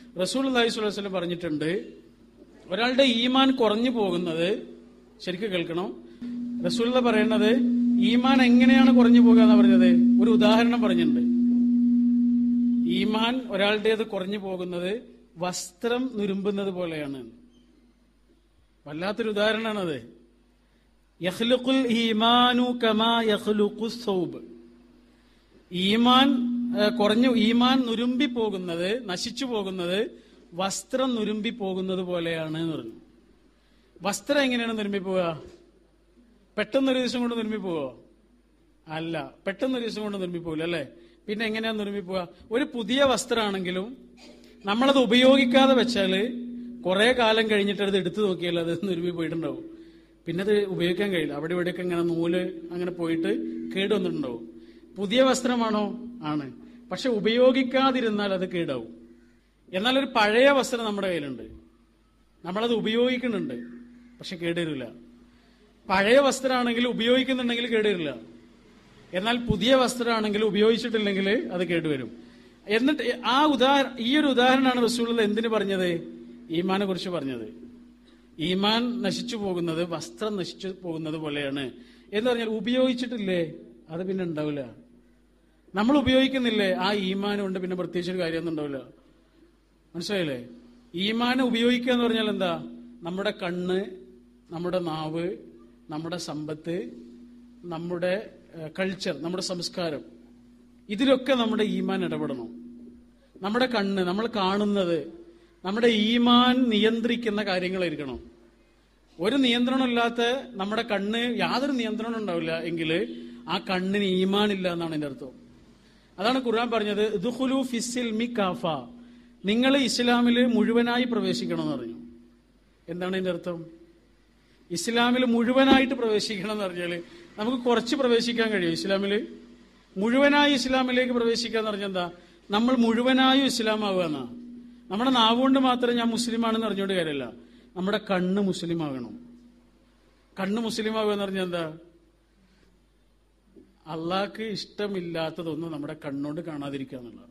റസൂൽ അള്ളഹി സ്വലം പറഞ്ഞിട്ടുണ്ട് ഒരാളുടെ ഈമാൻ കുറഞ്ഞു പോകുന്നത് ശരിക്കും കേൾക്കണം റസൂൽ പറയുന്നത് ഈമാൻ എങ്ങനെയാണ് കുറഞ്ഞു പോകുക എന്ന് പറഞ്ഞത് ഒരു ഉദാഹരണം പറഞ്ഞിട്ടുണ്ട് ഈമാൻ ഒരാളുടേത് കുറഞ്ഞു പോകുന്നത് വസ്ത്രം നുരുമ്പുന്നത് പോലെയാണ് വല്ലാത്തൊരു ഉദാഹരണമാണത് യഹ്ലുഖുൽ ഈമാനു കമാ യഹ്ലുഖു സൗബ് ഈമാൻ ഏ, കുറഞ്ഞു ഈമാൻ നുരുമ്പി പോകുന്നത് നശിച്ചു പോകുന്നത് വസ്ത്രം നുരുമ്പി പോകുന്നത് പോലെയാണ് എന്ന് പറഞ്ഞു വസ്ത്രം എങ്ങനെയാണ് നുരുമ്പി പോവുക പെട്ടെന്ന് ഒരു ദിവസം കൊണ്ട് നുരുമ്പി പോവോ അല്ല പെട്ടെന്ന് ഒരു ദിവസം കൊണ്ട് നുരുമ്പി പോകില്ല അല്ലേ പിന്നെ എങ്ങനെയാ നുരുമ്പി പോവുക ഒരു പുതിയ വസ്ത്രമാണെങ്കിലും നമ്മളത് ഉപയോഗിക്കാതെ വെച്ചാല് കുറെ കാലം കഴിഞ്ഞിട്ട് അത് എടുത്തു നോക്കിയാൽ അത് നുരുമ്പി പോയിട്ടുണ്ടാവും പിന്നെ അത് ഉപയോഗിക്കാൻ കഴിയില്ല അവിടെ ഇവിടെയൊക്കെ ഇങ്ങനെ നൂല് അങ്ങനെ പോയിട്ട് കേട് വന്നിട്ടുണ്ടാവും പുതിയ വസ്ത്രമാണോ ആണ് പക്ഷെ ഉപയോഗിക്കാതിരുന്നാൽ അത് കേടാവും എന്നാൽ ഒരു പഴയ വസ്ത്രം നമ്മുടെ കയ്യിലുണ്ട് നമ്മളത് ഉപയോഗിക്കുന്നുണ്ട് പക്ഷെ കേടുവരില്ല പഴയ വസ്ത്രമാണെങ്കിൽ ഉപയോഗിക്കുന്നുണ്ടെങ്കിൽ കേടുവരില്ല എന്നാൽ പുതിയ വസ്ത്രമാണെങ്കിൽ ഉപയോഗിച്ചിട്ടില്ലെങ്കിൽ അത് കേടുവരും എന്നിട്ട് ആ ഉദാഹര ഈ ഒരു ഉദാഹരണമാണ് റസൂൾ എന്തിനു പറഞ്ഞത് ഈമാനെ കുറിച്ച് പറഞ്ഞത് ഈമാൻ നശിച്ചു പോകുന്നത് വസ്ത്രം നശിച്ചു പോകുന്നത് പോലെയാണ് എന്ന് പറഞ്ഞാൽ ഉപയോഗിച്ചിട്ടില്ലേ അത് പിന്നെ ഉണ്ടാവില്ല നമ്മൾ ഉപയോഗിക്കുന്നില്ലേ ആ ഈമാൻ കൊണ്ട് പിന്നെ പ്രത്യേകിച്ച് ഒരു കാര്യമൊന്നും ഉണ്ടാവില്ല മനസ്സിലായില്ലേ ഈമാനെ ഉപയോഗിക്കുക എന്ന് പറഞ്ഞാൽ എന്താ നമ്മുടെ കണ്ണ് നമ്മുടെ നാവ് നമ്മുടെ സമ്പത്ത് നമ്മുടെ കൾച്ചർ നമ്മുടെ സംസ്കാരം ഇതിലൊക്കെ നമ്മുടെ ഈമാൻ ഇടപെടണം നമ്മുടെ കണ്ണ് നമ്മൾ കാണുന്നത് നമ്മുടെ ഈമാൻ നിയന്ത്രിക്കുന്ന കാര്യങ്ങളായിരിക്കണം ഒരു നിയന്ത്രണമില്ലാത്ത നമ്മുടെ കണ്ണ് യാതൊരു നിയന്ത്രണം ഉണ്ടാവില്ല എങ്കിൽ ആ കണ്ണിന് ഈമാൻ ഇല്ല എന്നാണ് എന്റെ അർത്ഥം അതാണ് ഖുർആൻ പറഞ്ഞത് ദുഖുലു ഫിസിൽ മി കാഫ നിങ്ങൾ ഇസ്ലാമിൽ മുഴുവനായി പ്രവേശിക്കണം എന്ന് പറഞ്ഞു എന്താണ് ഇതിന്റെ അർത്ഥം ഇസ്ലാമിൽ മുഴുവനായിട്ട് പ്രവേശിക്കണം എന്ന് പറഞ്ഞാൽ നമുക്ക് കുറച്ച് പ്രവേശിക്കാൻ കഴിയും ഇസ്ലാമിൽ മുഴുവനായി ഇസ്ലാമിലേക്ക് പ്രവേശിക്കുക എന്ന് പറഞ്ഞാൽ എന്താ നമ്മൾ മുഴുവനായും ഇസ്ലാം ആവുക എന്നാ നമ്മുടെ നാവുകൊണ്ട് മാത്രം ഞാൻ മുസ്ലിമാണെന്ന് അറിഞ്ഞുകൊണ്ട് കാര്യമില്ല നമ്മുടെ കണ്ണ് മുസ്ലിം ആകണം കണ്ണ് മുസ്ലിം ആവുക എന്ന് പറഞ്ഞാൽ എന്താ അള്ളാഹ്ക്ക് ഇഷ്ടമില്ലാത്തതൊന്നും നമ്മുടെ കണ്ണോട് കാണാതിരിക്കുക എന്നുള്ളതാണ്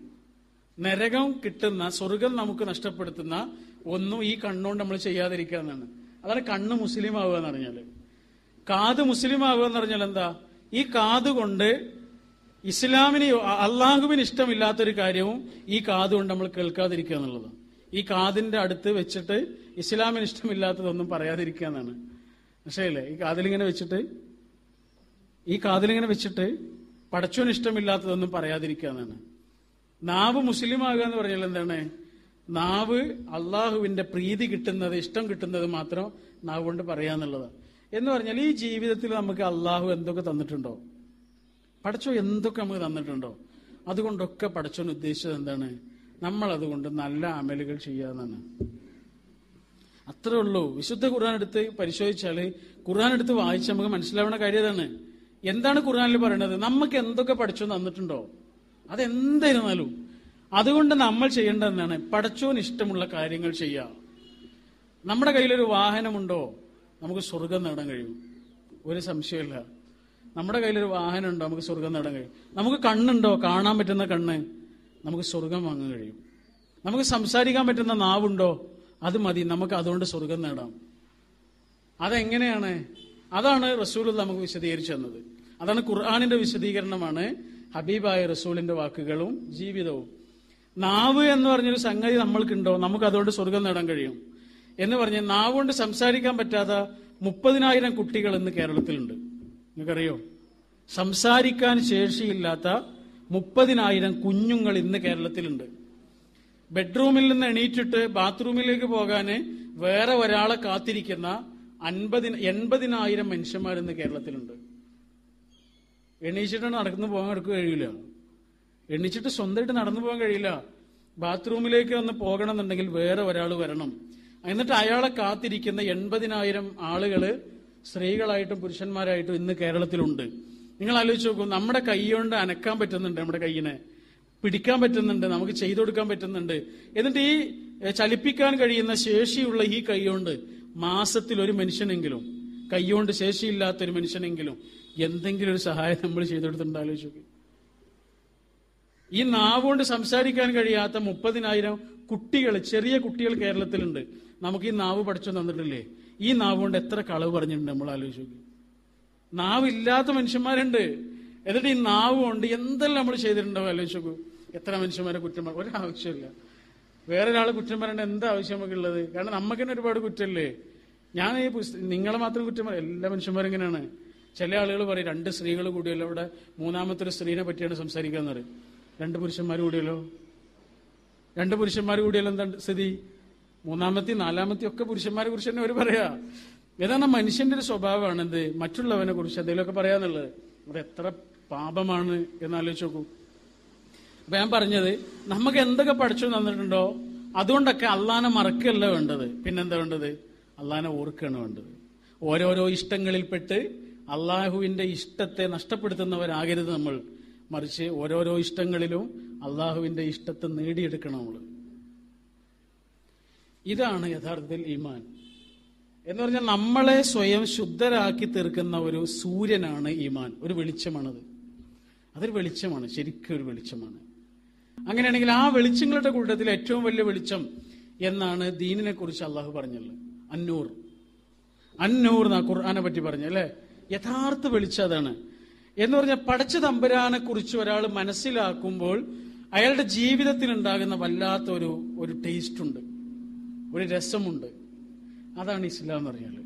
നരകം കിട്ടുന്ന സ്വർഗം നമുക്ക് നഷ്ടപ്പെടുത്തുന്ന ഒന്നും ഈ കണ്ണുകൊണ്ട് നമ്മൾ ചെയ്യാതിരിക്കുക എന്നാണ് അതാണ് കണ്ണ് മുസ്ലിം ആവുക എന്ന് പറഞ്ഞാല് കാത് മുസ്ലിം ആവുക എന്ന് പറഞ്ഞാൽ എന്താ ഈ കാത് കൊണ്ട് ഇസ്ലാമിന് അള്ളാഹുവിന് ഇഷ്ടമില്ലാത്തൊരു കാര്യവും ഈ കാത് കൊണ്ട് നമ്മൾ കേൾക്കാതിരിക്കുക എന്നുള്ളത് ഈ കാതിന്റെ അടുത്ത് വെച്ചിട്ട് ഇസ്ലാമിന് ഇഷ്ടമില്ലാത്തതൊന്നും പറയാതിരിക്കുക എന്നാണ് മനസ്സിലായില്ലേ ഈ കാതിലിങ്ങനെ വെച്ചിട്ട് ഈ കാതിലിങ്ങനെ വെച്ചിട്ട് പടച്ചോന് ഇഷ്ടമില്ലാത്തതൊന്നും പറയാതിരിക്കുക എന്നാണ് നാവ് മുസ്ലിം ആകുക എന്ന് പറഞ്ഞാൽ എന്താണ് നാവ് അള്ളാഹുവിന്റെ പ്രീതി കിട്ടുന്നത് ഇഷ്ടം കിട്ടുന്നത് മാത്രം നാവ് കൊണ്ട് പറയാന്നുള്ളത് എന്ന് പറഞ്ഞാൽ ഈ ജീവിതത്തിൽ നമുക്ക് അള്ളാഹു എന്തൊക്കെ തന്നിട്ടുണ്ടോ പടച്ചോ എന്തൊക്കെ നമുക്ക് തന്നിട്ടുണ്ടോ അതുകൊണ്ടൊക്കെ പടച്ചോൻ ഉദ്ദേശിച്ചത് എന്താണ് നമ്മൾ അതുകൊണ്ട് നല്ല അമലുകൾ ചെയ്യാന്നാണ് അത്രേ ഉള്ളൂ വിശുദ്ധ ഖുർആൻ എടുത്ത് പരിശോധിച്ചാൽ ഖുർആൻ എടുത്ത് വായിച്ച് നമുക്ക് മനസ്സിലാവുന്ന കാര്യം അതാണ് എന്താണ് ഖുർആനിൽ പറയുന്നത് നമുക്ക് എന്തൊക്കെ പഠിച്ചോ തന്നിട്ടുണ്ടോ അതെന്തായിരുന്നാലും അതുകൊണ്ട് നമ്മൾ ചെയ്യേണ്ടത് എന്താണ് പടച്ചോന് ഇഷ്ടമുള്ള കാര്യങ്ങൾ ചെയ്യുക നമ്മുടെ കയ്യിലൊരു വാഹനമുണ്ടോ നമുക്ക് സ്വർഗം നേടാൻ കഴിയും ഒരു സംശയമില്ല നമ്മുടെ കയ്യിലൊരു വാഹനം ഉണ്ടോ നമുക്ക് സ്വർഗം നേടാൻ കഴിയും നമുക്ക് കണ്ണുണ്ടോ കാണാൻ പറ്റുന്ന കണ്ണ് നമുക്ക് സ്വർഗം വാങ്ങാൻ കഴിയും നമുക്ക് സംസാരിക്കാൻ പറ്റുന്ന നാവുണ്ടോ അത് മതി നമുക്ക് അതുകൊണ്ട് സ്വർഗം നേടാം അതെങ്ങനെയാണ് അതാണ് റസൂൽ നമുക്ക് വിശദീകരിച്ചു തന്നത് അതാണ് ഖുർആാനിന്റെ വിശദീകരണമാണ് ഹബീബായ റസൂലിന്റെ വാക്കുകളും ജീവിതവും നാവ് എന്ന് പറഞ്ഞൊരു സംഗതി നമ്മൾക്കുണ്ടോ നമുക്ക് അതുകൊണ്ട് സ്വർഗം നേടാൻ കഴിയും എന്ന് പറഞ്ഞ് നാവ് കൊണ്ട് സംസാരിക്കാൻ പറ്റാത്ത മുപ്പതിനായിരം കുട്ടികൾ ഇന്ന് കേരളത്തിലുണ്ട് നിങ്ങൾക്കറിയോ സംസാരിക്കാൻ ശേഷിയില്ലാത്ത മുപ്പതിനായിരം കുഞ്ഞുങ്ങൾ ഇന്ന് കേരളത്തിലുണ്ട് ബെഡ്റൂമിൽ നിന്ന് എണീറ്റിട്ട് ബാത്റൂമിലേക്ക് പോകാന് വേറെ ഒരാളെ കാത്തിരിക്കുന്ന അൻപതിന് എൺപതിനായിരം മനുഷ്യന്മാർ ഇന്ന് കേരളത്തിലുണ്ട് എണീച്ചിട്ട് നടന്നു പോകാൻ എടുക്കുക കഴിയില്ല എണീച്ചിട്ട് സ്വന്തമായിട്ട് നടന്നു പോകാൻ കഴിയില്ല ബാത്റൂമിലേക്ക് ഒന്ന് പോകണമെന്നുണ്ടെങ്കിൽ വേറെ ഒരാൾ വരണം എന്നിട്ട് അയാളെ കാത്തിരിക്കുന്ന എൺപതിനായിരം ആളുകള് സ്ത്രീകളായിട്ടും പുരുഷന്മാരായിട്ടും ഇന്ന് കേരളത്തിലുണ്ട് നിങ്ങൾ ആലോചിച്ച് നോക്കൂ നമ്മുടെ കൈ കൊണ്ട് അനക്കാൻ പറ്റുന്നുണ്ട് നമ്മുടെ കൈയിനെ പിടിക്കാൻ പറ്റുന്നുണ്ട് നമുക്ക് ചെയ്തു കൊടുക്കാൻ പറ്റുന്നുണ്ട് എന്നിട്ട് ഈ എ, ചലിപ്പിക്കാൻ കഴിയുന്ന ശേഷിയുള്ള ഈ കൈ കൊണ്ട് മാസത്തിൽ ഒരു മനുഷ്യനെങ്കിലും കൈകൊണ്ട് ശേഷിയില്ലാത്ത ഒരു മനുഷ്യനെങ്കിലും എന്തെങ്കിലും ഒരു സഹായം നമ്മൾ ചെയ്തു കൊടുത്തിട്ടുണ്ട് ആലോചിച്ച് നോക്കി ഈ നാവ് കൊണ്ട് സംസാരിക്കാൻ കഴിയാത്ത മുപ്പതിനായിരം കുട്ടികൾ ചെറിയ കുട്ടികൾ കേരളത്തിലുണ്ട് നമുക്ക് ഈ നാവ് പഠിച്ചു തന്നിട്ടില്ലേ ഈ നാവ് കൊണ്ട് എത്ര കളവ് പറഞ്ഞിട്ടുണ്ട് നമ്മൾ ആലോചിച്ച് നോക്കി നാവില്ലാത്ത മനുഷ്യന്മാരുണ്ട് എന്നിട്ട് ഈ നാവ് കൊണ്ട് എന്തെല്ലാം നമ്മൾ ചെയ്തിട്ടുണ്ടാവും ആലോചിച്ച് നോക്കൂ എത്ര മനുഷ്യന്മാരെ കുറ്റം പറ- ഒരാവശ്യമില്ല വേറെ ഒരാളെ കുറ്റം പറയേണ്ട എന്താ ആവശ്യം നമുക്കുള്ളത് കാരണം നമുക്ക് തന്നെ ഒരുപാട് കുറ്റമല്ലേ ഞാൻ ഈ പുസ്ത- നിങ്ങളെ മാത്രം കുറ്റം പറയും എല്ലാ മനുഷ്യന്മാരും ഇങ്ങനെയാണ് ചില ആളുകൾ പറയും രണ്ട് സ്ത്രീകൾ കൂടിയല്ലോ ഇവിടെ മൂന്നാമത്തെ ഒരു സ്ത്രീനെ പറ്റിയാണ് സംസാരിക്കാന്ന് പറയും രണ്ട് പുരുഷന്മാർ കൂടിയല്ലോ രണ്ട് പുരുഷന്മാർ കൂടിയല്ലോ എന്താ സ്ഥിതി മൂന്നാമത്തെ നാലാമത്തെ ഒക്കെ പുരുഷന്മാരെ കുറിച്ച് തന്നെ അവർ പറയാ ഏതാണ് മനുഷ്യന്റെ ഒരു സ്വഭാവമാണ് എന്ത് മറ്റുള്ളവനെ കുറിച്ച് എന്തെങ്കിലുമൊക്കെ പറയാന്നുള്ളത് അത് എത്ര പാപമാണ് എന്നാലോചിച്ച് നോക്കൂ അപ്പൊ ഞാൻ പറഞ്ഞത് നമുക്ക് എന്തൊക്കെ പഠിച്ചു തന്നിട്ടുണ്ടോ അതുകൊണ്ടൊക്കെ അള്ളാനെ മറക്കല്ല വേണ്ടത് പിന്നെന്താ വേണ്ടത് അള്ളാനെ ഓർക്കുകയാണ് വേണ്ടത് ഓരോരോ ഇഷ്ടങ്ങളിൽപ്പെട്ട് അള്ളാഹുവിന്റെ ഇഷ്ടത്തെ നഷ്ടപ്പെടുത്തുന്നവരാകരുത് നമ്മൾ മറിച്ച് ഓരോരോ ഇഷ്ടങ്ങളിലും അള്ളാഹുവിന്റെ ഇഷ്ടത്തെ നേടിയെടുക്കണം നമ്മൾ ഇതാണ് യഥാർത്ഥത്തിൽ ഈമാൻ എന്ന് പറഞ്ഞാൽ നമ്മളെ സ്വയം ശുദ്ധരാക്കി തീർക്കുന്ന ഒരു സൂര്യനാണ് ഈമാൻ ഒരു വെളിച്ചമാണത് അതൊരു വെളിച്ചമാണ് ശരിക്കും ഒരു വെളിച്ചമാണ് അങ്ങനെയാണെങ്കിൽ ആ വെളിച്ചങ്ങളുടെ കൂട്ടത്തിൽ ഏറ്റവും വലിയ വെളിച്ചം എന്നാണ് ദീനിനെ കുറിച്ച് അള്ളാഹു പറഞ്ഞത് അന്നൂർ അന്നൂർ എന്നാ ഖുർആനെ പറ്റി പറഞ്ഞു അല്ലെ യഥാർത്ഥ വെളിച്ചം അതാണ് എന്ന് പറഞ്ഞാൽ പടച്ച തമ്പുരാനെ കുറിച്ച് ഒരാൾ മനസ്സിലാക്കുമ്പോൾ അയാളുടെ ജീവിതത്തിൽ ഉണ്ടാകുന്ന വല്ലാത്ത ഒരു ഒരു ടേസ്റ്റ് ഉണ്ട് ഒരു രസമുണ്ട് അതാണ് ഇസ്ലാം എന്ന് പറഞ്ഞാൽ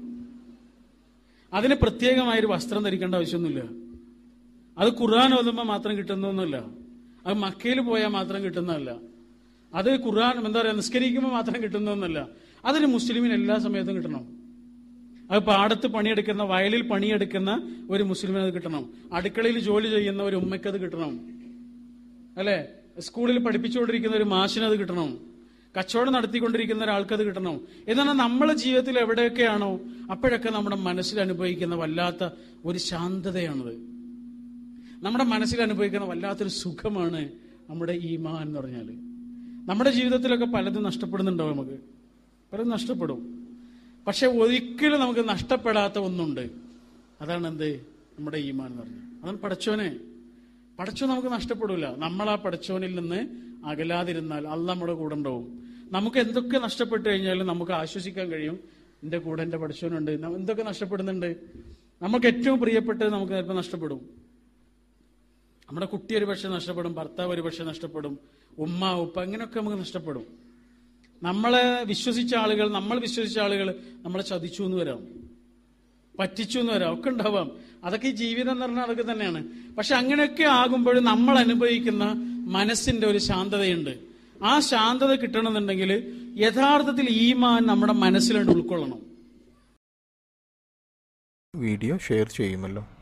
അതിന് പ്രത്യേകമായൊരു വസ്ത്രം ധരിക്കേണ്ട ആവശ്യമൊന്നുമില്ല അത് ഖുർആൻ ഓതുമ്പോൾ മാത്രം കിട്ടുന്നൊന്നുമില്ല അത് മക്കയിൽ പോയാൽ മാത്രം കിട്ടുന്നതല്ല അത് ഖുർആൻ എന്താ പറയാ നിസ്കരിക്കുമ്പോൾ മാത്രം കിട്ടുന്നതൊന്നുമല്ല അതൊരു മുസ്ലിമിന് എല്ലാ സമയത്തും കിട്ടണം അത് പാടത്ത് പണിയെടുക്കുന്ന വയലിൽ പണിയെടുക്കുന്ന ഒരു മുസ്ലിമിന് അത് കിട്ടണം അടുക്കളയിൽ ജോലി ചെയ്യുന്ന ഒരു ഉമ്മയ്ക്ക് അത് കിട്ടണം അല്ലെ സ്കൂളിൽ പഠിപ്പിച്ചുകൊണ്ടിരിക്കുന്ന ഒരു മാഷിന് അത് കിട്ടണം കച്ചവടം നടത്തിക്കൊണ്ടിരിക്കുന്ന ഒരാൾക്ക് അത് കിട്ടണം എന്നാൽ നമ്മളെ ജീവിതത്തിൽ എവിടെയൊക്കെയാണോ അപ്പോഴൊക്കെ നമ്മുടെ മനസ്സിൽ അനുഭവിക്കുന്ന വല്ലാത്ത ഒരു ശാന്തതയാണത് നമ്മുടെ മനസ്സിൽ അനുഭവിക്കുന്ന വല്ലാത്തൊരു സുഖമാണ് നമ്മുടെ ഈമാൻ എന്ന് പറഞ്ഞാൽ നമ്മുടെ ജീവിതത്തിലൊക്കെ പലതും നഷ്ടപ്പെടുന്നുണ്ടാവും നമുക്ക് പലതും നഷ്ടപ്പെടും പക്ഷെ ഒരിക്കലും നമുക്ക് നഷ്ടപ്പെടാത്ത ഒന്നുണ്ട് അതാണ് എന്ത് നമ്മുടെ ഈമാൻ എന്ന് പറഞ്ഞത് അതാണ് പടച്ചോനെ പടച്ചോൻ നമുക്ക് നഷ്ടപ്പെടില്ല നമ്മൾ ആ പടച്ചോനിൽ നിന്ന് അകലാതിരുന്നാൽ അത് നമ്മുടെ കൂടെ ഉണ്ടാവും നമുക്ക് എന്തൊക്കെ നഷ്ടപ്പെട്ടു കഴിഞ്ഞാലും നമുക്ക് ആശ്വസിക്കാൻ കഴിയും എന്റെ കൂടെ എന്റെ പടച്ചോനുണ്ട് ന- എന്തൊക്കെ നഷ്ടപ്പെടുന്നുണ്ട് നമുക്ക് ഏറ്റവും പ്രിയപ്പെട്ടത് നമുക്ക് ചിലപ്പോൾ നഷ്ടപ്പെടും നമ്മുടെ കുട്ടി ഒരു പക്ഷെ നഷ്ടപ്പെടും ഭർത്താവ് ഒരു പക്ഷെ നഷ്ടപ്പെടും ഉമ്മ ഉപ്പ ഇങ്ങനെയൊക്കെ നമുക്ക് നഷ്ടപ്പെടും നമ്മളെ വിശ്വസിച്ച ആളുകൾ നമ്മൾ വിശ്വസിച്ച ആളുകൾ നമ്മളെ ചതിച്ചു എന്ന് വരാം പറ്റിച്ചു എന്ന് വരാം ഒക്കെ ഉണ്ടാവാം അതൊക്കെ ഈ ജീവിതം എന്ന് പറഞ്ഞാൽ അതൊക്കെ തന്നെയാണ് പക്ഷെ അങ്ങനെയൊക്കെ ആകുമ്പോഴും നമ്മൾ അനുഭവിക്കുന്ന മനസ്സിന്റെ ഒരു ശാന്തതയുണ്ട് ആ ശാന്തത കിട്ടണമെന്നുണ്ടെങ്കിൽ യഥാർത്ഥത്തിൽ ഈമാൻ നമ്മുടെ മനസ്സിലുണ്ട് ഉൾക്കൊള്ളണം വീഡിയോ ഷെയർ ചെയ്യുമല്ലോ